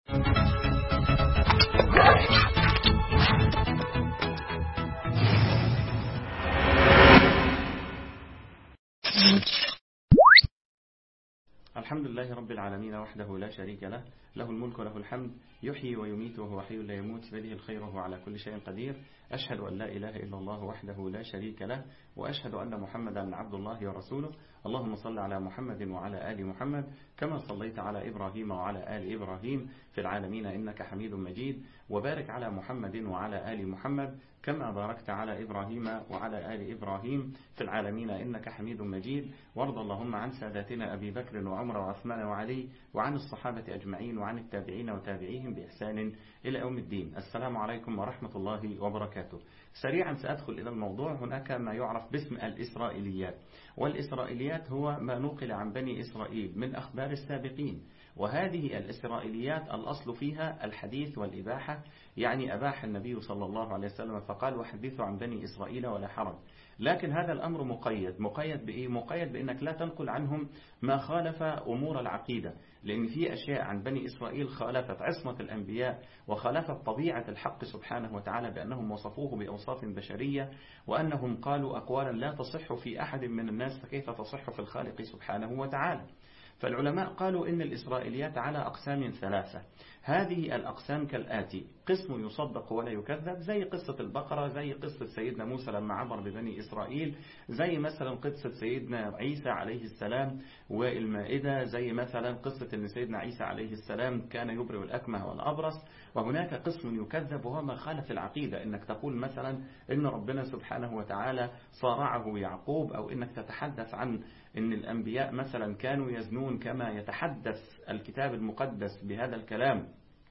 الحمد لله رب العالمين وحده لا شريك له له الملك وله الحمد يحيي ويميت وهو حي لا يموت بيده الخير وهو على كل شيء قدير أشهد أن لا إله إلا الله وحده لا شريك له وأشهد أن محمدا عبد الله ورسوله اللهم صل على محمد وعلى آل محمد كما صليت على إبراهيم وعلى آل إبراهيم في العالمين إنك حميد مجيد وبارك على محمد وعلى آل محمد كما باركت على إبراهيم وعلى آل إبراهيم في العالمين إنك حميد مجيد وارض اللهم عن ساداتنا أبي بكر وعمر وعثمان وعلي وعن الصحابة أجمعين وعن التابعين وتابعيهم بإحسان إلى يوم الدين السلام عليكم ورحمة الله وبركاته سريعا سأدخل إلى الموضوع هناك ما يعرف باسم الإسرائيليات والإسرائيليات هو ما نقل عن بني إسرائيل من أخبار السابقين وهذه الإسرائيليات الأصل فيها الحديث والإباحة يعني أباح النبي صلى الله عليه وسلم فقال وحدثوا عن بني إسرائيل ولا حرج لكن هذا الأمر مقيد مقيد بإيه؟ مقيد بأنك لا تنقل عنهم ما خالف أمور العقيدة لأن في أشياء عن بني إسرائيل خالفت عصمة الأنبياء وخالفت طبيعة الحق سبحانه وتعالى بأنهم وصفوه بأوصاف بشرية وأنهم قالوا أقوالا لا تصح في أحد من الناس فكيف تصح في الخالق سبحانه وتعالى فالعلماء قالوا إن الإسرائيليات على أقسام ثلاثة هذه الأقسام كالآتي قسم يصدق ولا يكذب زي قصة البقرة زي قصة سيدنا موسى لما عبر ببني إسرائيل زي مثلا قصة سيدنا عيسى عليه السلام والمائدة زي مثلا قصة أن سيدنا عيسى عليه السلام كان يبرئ الأكمه والأبرص وهناك قسم يكذب وهو ما خالف العقيدة إنك تقول مثلا إن ربنا سبحانه وتعالى صارعه يعقوب أو إنك تتحدث عن إن الأنبياء مثلا كانوا يزنون كما يتحدث الكتاب المقدس بهذا الكلام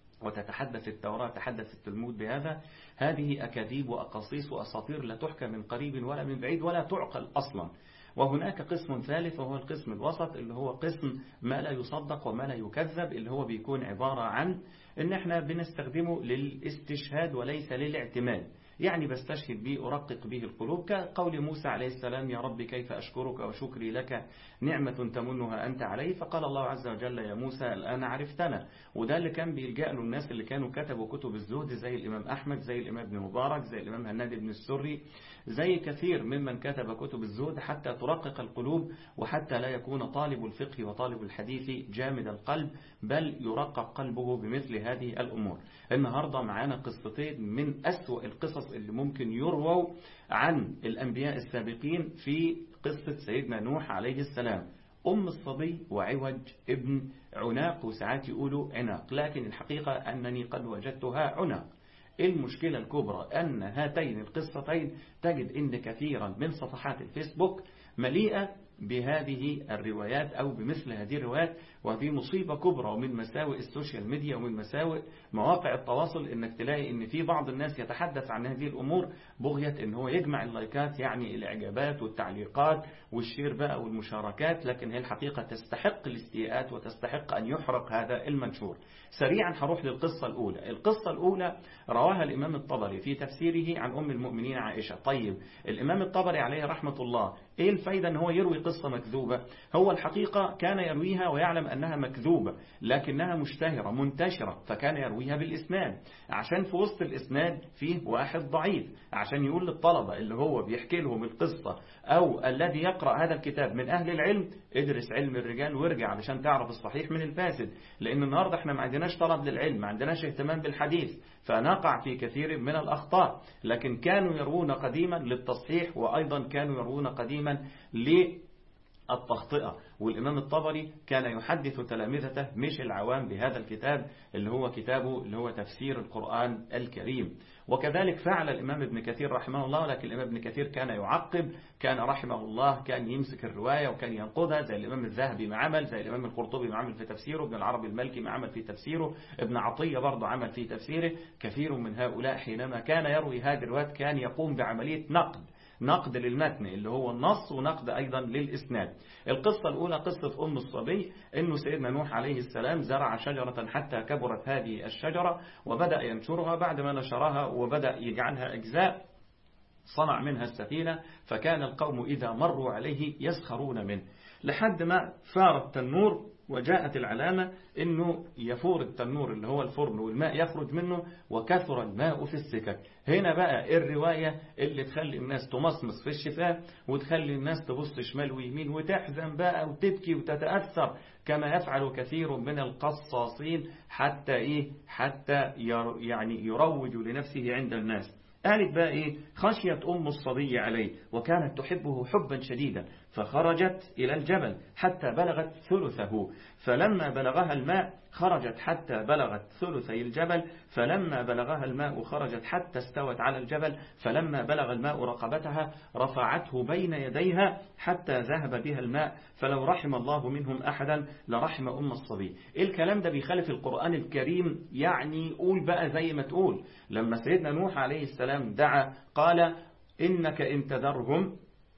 وتتحدث التوراة تحدث التلمود بهذا هذه أكاذيب وأقاصيص وأساطير لا تحكى من قريب ولا من بعيد ولا تعقل أصلا وهناك قسم ثالث وهو القسم الوسط اللي هو قسم ما لا يصدق وما لا يكذب اللي هو بيكون عبارة عن ان احنا بنستخدمه للاستشهاد وليس للاعتماد يعني بستشهد به أرقق به القلوب كقول موسى عليه السلام يا رب كيف أشكرك وشكري لك نعمة تمنها أنت علي فقال الله عز وجل يا موسى الآن عرفتنا وده اللي كان بيلجأ له الناس اللي كانوا كتبوا كتب الزهد زي الإمام أحمد زي الإمام ابن مبارك زي الإمام هناد بن السري زي كثير ممن كتب كتب الزهد حتى ترقق القلوب وحتى لا يكون طالب الفقه وطالب الحديث جامد القلب بل يرقق قلبه بمثل هذه الأمور النهاردة معانا قصتين من أسوأ القصص اللي ممكن يرووا عن الأنبياء السابقين في قصة سيدنا نوح عليه السلام أم الصبي وعوج ابن عناق وساعات يقولوا عناق لكن الحقيقة أنني قد وجدتها عناق المشكلة الكبرى أن هاتين القصتين تجد أن كثيرا من صفحات الفيسبوك مليئة بهذه الروايات أو بمثل هذه الروايات وهذه مصيبة كبرى ومن مساوئ السوشيال ميديا ومن مساوئ مواقع التواصل انك تلاقي ان في بعض الناس يتحدث عن هذه الامور بغية ان هو يجمع اللايكات يعني الاعجابات والتعليقات والشير بقى والمشاركات لكن هي الحقيقة تستحق الاستياءات وتستحق ان يحرق هذا المنشور سريعا هروح للقصة الاولى القصة الاولى رواها الامام الطبري في تفسيره عن ام المؤمنين عائشة طيب الامام الطبري عليه رحمة الله ايه الفايدة ان هو يروي قصة مكذوبة هو الحقيقة كان يرويها ويعلم أنها مكذوبة لكنها مشتهرة منتشرة فكان يرويها بالإسناد عشان في وسط الإسناد فيه واحد ضعيف عشان يقول للطلبة اللي هو بيحكي لهم القصة أو الذي يقرأ هذا الكتاب من أهل العلم ادرس علم الرجال وارجع علشان تعرف الصحيح من الفاسد لأن النهاردة احنا ما عندناش طلب للعلم ما عندناش اهتمام بالحديث فنقع في كثير من الأخطاء لكن كانوا يروون قديما للتصحيح وأيضا كانوا يروون قديما للتخطئة والإمام الطبري كان يحدث تلامذته مش العوام بهذا الكتاب اللي هو كتابه اللي هو تفسير القرآن الكريم وكذلك فعل الإمام ابن كثير رحمه الله لكن الإمام ابن كثير كان يعقب كان رحمه الله كان يمسك الرواية وكان ينقضها زي الإمام الذهبي ما عمل زي الإمام القرطبي ما عمل في تفسيره ابن العربي المالكي ما عمل في تفسيره ابن عطية برضه عمل في تفسيره كثير من هؤلاء حينما كان يروي هذه الروايات كان يقوم بعملية نقد نقد للمتن اللي هو النص ونقد أيضا للإسناد القصة الأولى قصة أم الصبي أنه سيدنا نوح عليه السلام زرع شجرة حتى كبرت هذه الشجرة وبدأ ينشرها بعد ما نشرها وبدأ يجعلها أجزاء صنع منها السفينة فكان القوم إذا مروا عليه يسخرون منه لحد ما فار التنور وجاءت العلامة انه يفور التنور اللي هو الفرن والماء يخرج منه وكثر الماء في السكك هنا بقى الرواية اللي تخلي الناس تمصمص في الشفاه وتخلي الناس تبص شمال ويمين وتحزن بقى وتبكي وتتأثر كما يفعل كثير من القصاصين حتى ايه حتى يعني يروج لنفسه عند الناس قالت بقى إيه خشيت أم الصبي عليه وكانت تحبه حبا شديدا فخرجت إلى الجبل حتى بلغت ثلثه فلما بلغها الماء خرجت حتى بلغت ثلثي الجبل فلما بلغها الماء خرجت حتى استوت على الجبل فلما بلغ الماء رقبتها رفعته بين يديها حتى ذهب بها الماء فلو رحم الله منهم أحدا لرحم أم الصبي الكلام ده بيخالف القرآن الكريم يعني قول بقى زي ما تقول لما سيدنا نوح عليه السلام دعا قال إنك إن تذرهم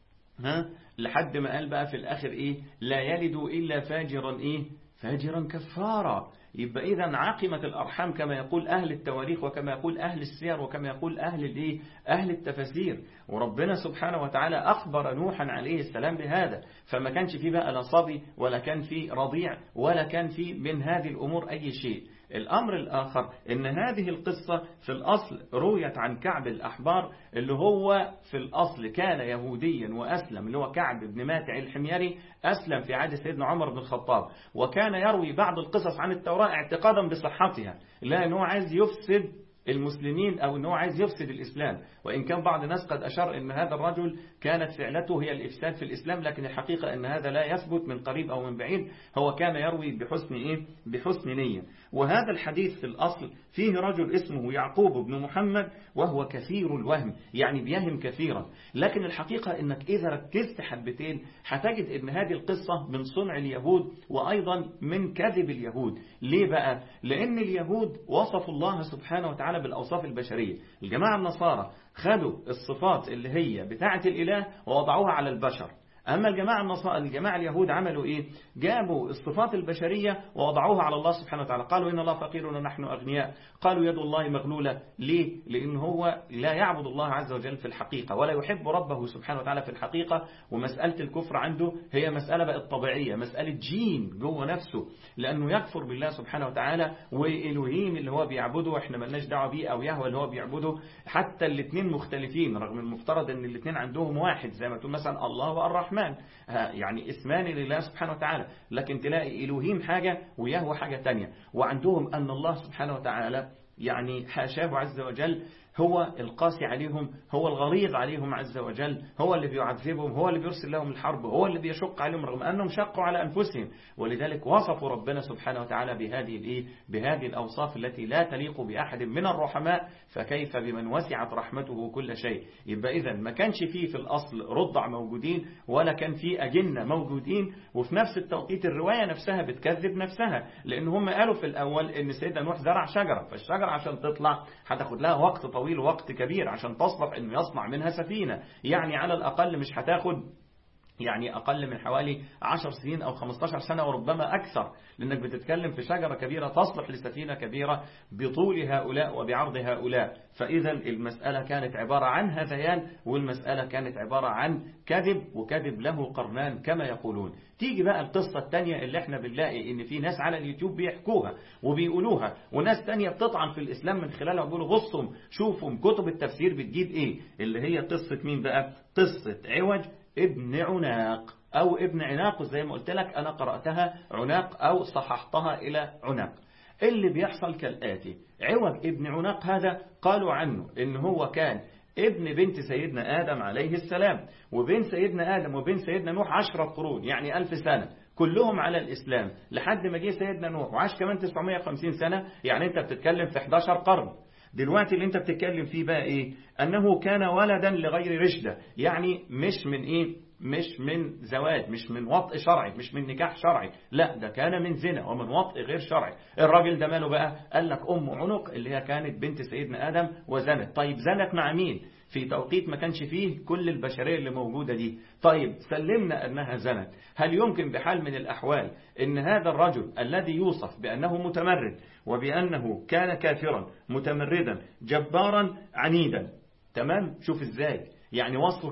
ها لحد ما قال بقى في الآخر إيه لا يلدوا إلا فاجرا إيه فاجرا كفارا يبقى إذا عقمت الأرحام كما يقول أهل التواريخ وكما يقول أهل السير وكما يقول أهل الإيه أهل التفاسير وربنا سبحانه وتعالى أخبر نوحا عليه السلام بهذا فما كانش فيه بقى لا صبي ولا كان فيه رضيع ولا كان فيه من هذه الأمور أي شيء الأمر الآخر إن هذه القصة في الأصل رويت عن كعب الأحبار اللي هو في الأصل كان يهوديا وأسلم اللي هو كعب بن ماتع الحميري أسلم في عهد سيدنا عمر بن الخطاب وكان يروي بعض القصص عن التوراة اعتقادا بصحتها لأنه عايز يفسد المسلمين أو أنه عايز يفسد الإسلام وإن كان بعض الناس قد أشار أن هذا الرجل كانت فعلته هي الإفساد في الإسلام لكن الحقيقة أن هذا لا يثبت من قريب أو من بعيد هو كان يروي بحسن إيه؟ بحسن نية وهذا الحديث في الأصل فيه رجل اسمه يعقوب بن محمد وهو كثير الوهم يعني بيهم كثيرا لكن الحقيقة أنك إذا ركزت حبتين هتجد أن هذه القصة من صنع اليهود وأيضا من كذب اليهود ليه بقى؟ لأن اليهود وصفوا الله سبحانه وتعالى بالأوصاف البشرية الجماعة النصارى خدوا الصفات اللي هي بتاعة الإله ووضعوها على البشر أما الجماعة النصارى الجماعة اليهود عملوا إيه جابوا الصفات البشرية ووضعوها على الله سبحانه وتعالى قالوا إن الله فقير ونحن أغنياء قالوا يد الله مغلولة ليه لأن هو لا يعبد الله عز وجل في الحقيقة ولا يحب ربه سبحانه وتعالى في الحقيقة ومسألة الكفر عنده هي مسألة بقت طبيعية مسألة جين جوه نفسه لأنه يكفر بالله سبحانه وتعالى وإلهيم اللي هو بيعبده إحنا ملناش دعوة بيه أو يهوى اللي هو بيعبده حتى الاثنين مختلفين رغم المفترض أن الاثنين عندهم واحد زي ما تقول مثلا الله والرحمن يعني اسمان لله سبحانه وتعالى لكن تلاقي إلهيم حاجة ويهوى حاجة تانية وعندهم أن الله سبحانه وتعالى يعني حاشاه عز وجل هو القاسي عليهم هو الغليظ عليهم عز وجل هو اللي بيعذبهم هو اللي بيرسل لهم الحرب هو اللي بيشق عليهم رغم أنهم شقوا على أنفسهم ولذلك وصفوا ربنا سبحانه وتعالى بهذه الإيه بهذه الأوصاف التي لا تليق بأحد من الرحماء فكيف بمن وسعت رحمته كل شيء يبقى إذا ما كانش فيه في الأصل رضع موجودين ولا كان فيه أجنة موجودين وفي نفس التوقيت الرواية نفسها بتكذب نفسها لأن هم قالوا في الأول إن سيدنا نوح زرع شجرة فالشجرة عشان تطلع هتاخد لها وقت طويل وقت كبير عشان تصلح انه يصنع منها سفينة يعني على الأقل مش هتاخد يعني أقل من حوالي 10 سنين أو 15 سنة وربما أكثر لأنك بتتكلم في شجرة كبيرة تصلح لسفينة كبيرة بطول هؤلاء وبعرض هؤلاء فإذا المسألة كانت عبارة عن هذيان والمسألة كانت عبارة عن كذب وكذب له قرنان كما يقولون تيجي بقى القصة التانية اللي احنا بنلاقي ان في ناس على اليوتيوب بيحكوها وبيقولوها وناس تانية بتطعن في الإسلام من خلالها وبيقولوا بصوا شوفوا كتب التفسير بتجيب ايه اللي هي قصة مين بقى قصة عوج ابن عناق أو ابن عناق زي ما قلت لك أنا قرأتها عناق أو صححتها إلى عناق اللي بيحصل كالآتي عوج ابن عناق هذا قالوا عنه إن هو كان ابن بنت سيدنا آدم عليه السلام وبين سيدنا آدم وبين سيدنا نوح عشرة قرون يعني ألف سنة كلهم على الإسلام لحد ما جه سيدنا نوح وعاش كمان 950 سنة يعني أنت بتتكلم في 11 قرن دلوقتي اللي انت بتتكلم فيه بقى ايه انه كان ولدا لغير رشدة يعني مش من ايه مش من زواج مش من وطء شرعي مش من نكاح شرعي لا ده كان من زنا ومن وطء غير شرعي الراجل ده ماله بقى قال لك ام عنق اللي هي كانت بنت سيدنا ادم وزنت طيب زنت مع مين في توقيت ما كانش فيه كل البشرية اللي موجودة دي طيب سلمنا أنها زنت هل يمكن بحال من الأحوال أن هذا الرجل الذي يوصف بأنه متمرد وبأنه كان كافرا متمردا جبارا عنيدا تمام شوف ازاي يعني وصفه كده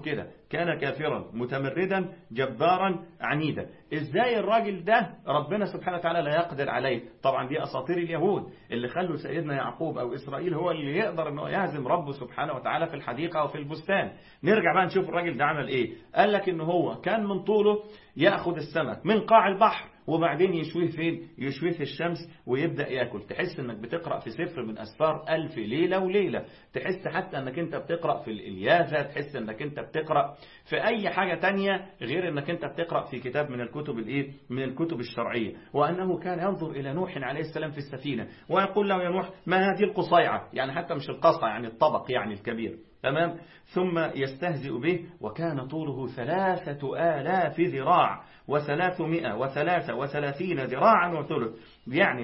كان كافرا متمردا جبارا عنيدا ازاي الراجل ده ربنا سبحانه وتعالى لا يقدر عليه طبعا دي اساطير اليهود اللي خلوا سيدنا يعقوب او اسرائيل هو اللي يقدر انه يهزم ربه سبحانه وتعالى في الحديقه وفي البستان نرجع بقى نشوف الراجل ده عمل ايه قال لك ان هو كان من طوله ياخذ السمك من قاع البحر وبعدين يشويه فين يشويه في الشمس ويبدأ ياكل تحس انك بتقرأ في سفر من اسفار الف ليلة وليلة تحس حتى انك انت بتقرأ في الالياذة تحس انك انت بتقرأ في اي حاجة تانية غير انك انت بتقرأ في كتاب من الكتب الايه من الكتب الشرعية وانه كان ينظر الى نوح عليه السلام في السفينة ويقول له يا نوح ما هذه القصيعة يعني حتى مش القصة يعني الطبق يعني الكبير تمام ثم يستهزئ به وكان طوله ثلاثة آلاف ذراع وثلاثمائة وثلاثة وثلاثين ذراعا وثلث يعني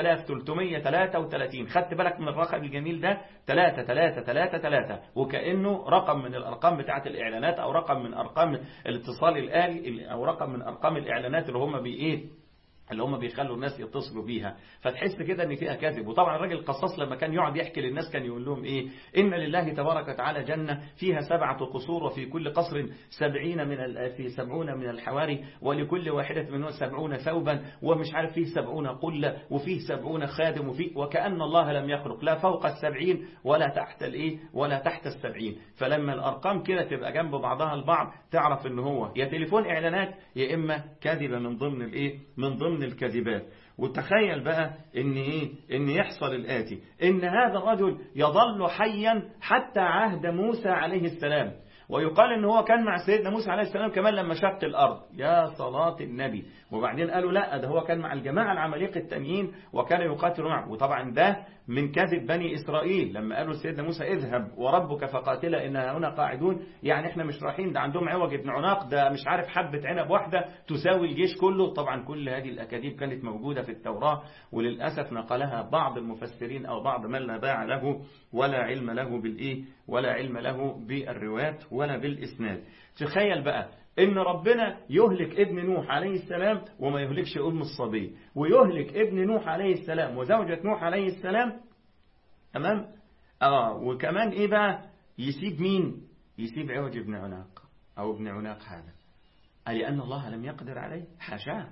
3333 خدت بالك من الرقم الجميل ده 3 3 3 3 وكأنه رقم من الأرقام بتاعة الإعلانات أو رقم من أرقام الاتصال الآلي أو رقم من أرقام الإعلانات اللي هم بإيه اللي هم بيخلوا الناس يتصلوا بيها فتحس كده ان فيها كذب وطبعا الراجل القصاص لما كان يقعد يحكي للناس كان يقول لهم ايه ان لله تبارك وتعالى جنة فيها سبعة قصور وفي كل قصر سبعين من في سبعون من الحواري ولكل واحدة منهم سبعون ثوبا ومش عارف فيه سبعون قلة وفيه سبعون خادم وفيه وكأن الله لم يخلق لا فوق السبعين ولا تحت الايه ولا تحت السبعين فلما الارقام كده تبقى جنب بعضها البعض تعرف ان هو يا تليفون اعلانات يا اما كذبة من ضمن الايه من ضمن الكذبات وتخيل بقى ان ايه ان يحصل الاتي ان هذا الرجل يظل حيا حتى عهد موسى عليه السلام ويقال ان هو كان مع سيدنا موسى عليه السلام كمان لما شق الارض يا صلاة النبي وبعدين قالوا لا ده هو كان مع الجماعة العماليق التانيين وكان يقاتل معه وطبعا ده من كذب بني إسرائيل لما قالوا سيدنا موسى اذهب وربك فقاتل إن هنا قاعدون يعني احنا مش رايحين ده عندهم عوج ابن عناق ده مش عارف حبة عنب واحدة تساوي الجيش كله طبعا كل هذه الأكاذيب كانت موجودة في التوراة وللأسف نقلها بعض المفسرين أو بعض من لا باع له ولا علم له بالإيه ولا علم له بالروايات ولا بالإسناد تخيل بقى ان ربنا يهلك ابن نوح عليه السلام وما يهلكش ام الصبي ويهلك ابن نوح عليه السلام وزوجة نوح عليه السلام تمام اه وكمان ايه بقى يسيب مين يسيب عوج ابن عناق او ابن عناق هذا لأن الله لم يقدر عليه حاشاه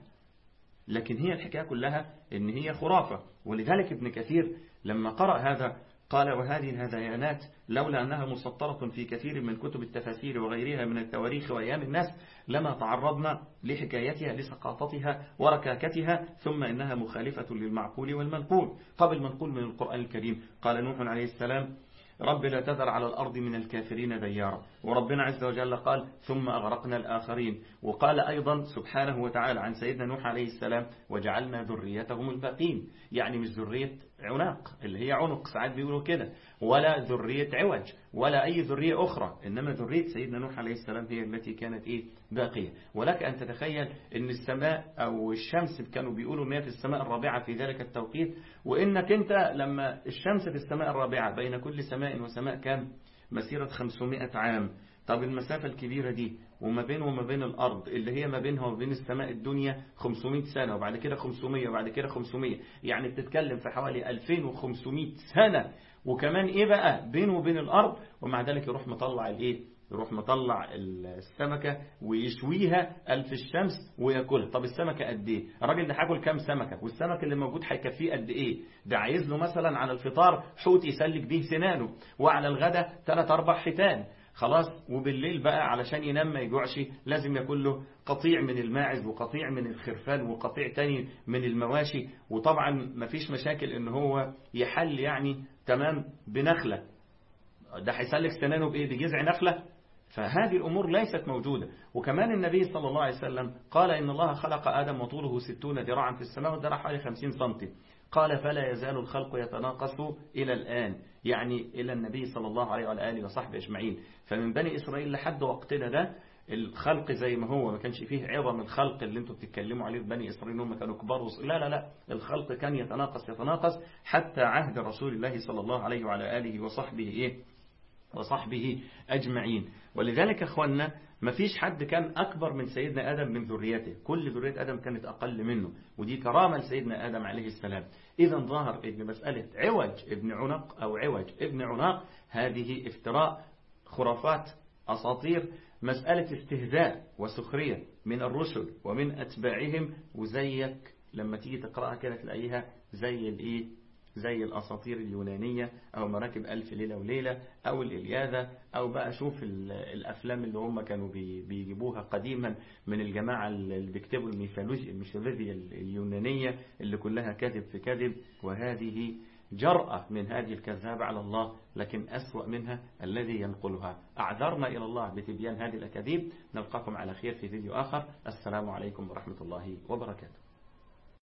لكن هي الحكاية كلها ان هي خرافة ولذلك ابن كثير لما قرأ هذا قال وهذه الهذيانات لولا أنها مسطرة في كثير من كتب التفاسير وغيرها من التواريخ وأيام الناس لما تعرضنا لحكايتها لسقاطتها وركاكتها ثم إنها مخالفة للمعقول والمنقول طب المنقول من القرآن الكريم قال نوح عليه السلام رب لا تذر على الأرض من الكافرين ديارا وربنا عز وجل قال ثم أغرقنا الآخرين وقال أيضا سبحانه وتعالى عن سيدنا نوح عليه السلام وجعلنا ذريتهم الباقين يعني مش ذرية عناق اللي هي عنق ساعات بيقولوا كده ولا ذرية عوج ولا أي ذرية أخرى إنما ذرية سيدنا نوح عليه السلام هي التي كانت إيه باقية ولك أن تتخيل أن السماء أو الشمس كانوا بيقولوا أنها في السماء الرابعة في ذلك التوقيت وإنك أنت لما الشمس في السماء الرابعة بين كل سماء وسماء كان مسيرة 500 عام طب المسافة الكبيرة دي وما بينه وما بين الأرض اللي هي ما بينها وما بين السماء الدنيا 500 سنة وبعد كده 500 وبعد كده 500 يعني بتتكلم في حوالي 2500 سنة وكمان ايه بقى بينه وبين الأرض ومع ذلك يروح مطلع الايه يروح مطلع السمكة ويشويها في الشمس وياكلها طب السمكة قد ايه الراجل ده هياكل كام سمكة والسمك اللي موجود هيكفيه قد ايه ده عايز له مثلا على الفطار حوت يسلك به سنانه وعلى الغدا 3 4 حيتان خلاص وبالليل بقى علشان ينام ما يجوعش لازم ياكل له قطيع من الماعز وقطيع من الخرفان وقطيع تاني من المواشي وطبعا ما فيش مشاكل ان هو يحل يعني تمام بنخلة ده هيسلك سنانه بايه بجذع نخلة فهذه الأمور ليست موجودة وكمان النبي صلى الله عليه وسلم قال إن الله خلق آدم وطوله ستون ذراعا في السماء والذراع حوالي خمسين سنتي قال فلا يزال الخلق يتناقص إلى الآن يعني إلى النبي صلى الله عليه وعلى آله وصحبه أجمعين فمن بني إسرائيل لحد وقتنا ده الخلق زي ما هو ما كانش فيه عظم الخلق اللي انتوا بتتكلموا عليه في بني إسرائيل هم كانوا كبار وص... لا لا لا الخلق كان يتناقص يتناقص حتى عهد رسول الله صلى الله عليه وعلى آله وصحبه إيه وصحبه أجمعين ولذلك أخوانا ما فيش حد كان أكبر من سيدنا آدم من ذريته كل ذرية آدم كانت أقل منه ودي كرامة لسيدنا آدم عليه السلام إذا ظهر إن مسألة عوج ابن عنق أو عوج ابن عناق هذه افتراء خرافات أساطير مسألة استهزاء وسخرية من الرسل ومن أتباعهم وزيك لما تيجي تقرأها كده تلاقيها زي الايه زي الأساطير اليونانية أو مراكب ألف ليلة وليلة أو الإلياذة أو بقى شوف الأفلام اللي هم كانوا بيجيبوها قديما من الجماعة اللي بيكتبوا الميثولوجيا اليونانية اللي كلها كذب في كذب وهذه جرأة من هذه الكذابة على الله لكن أسوأ منها الذي ينقلها أعذرنا إلى الله بتبيان هذه الأكاذيب نلقاكم على خير في فيديو آخر السلام عليكم ورحمة الله وبركاته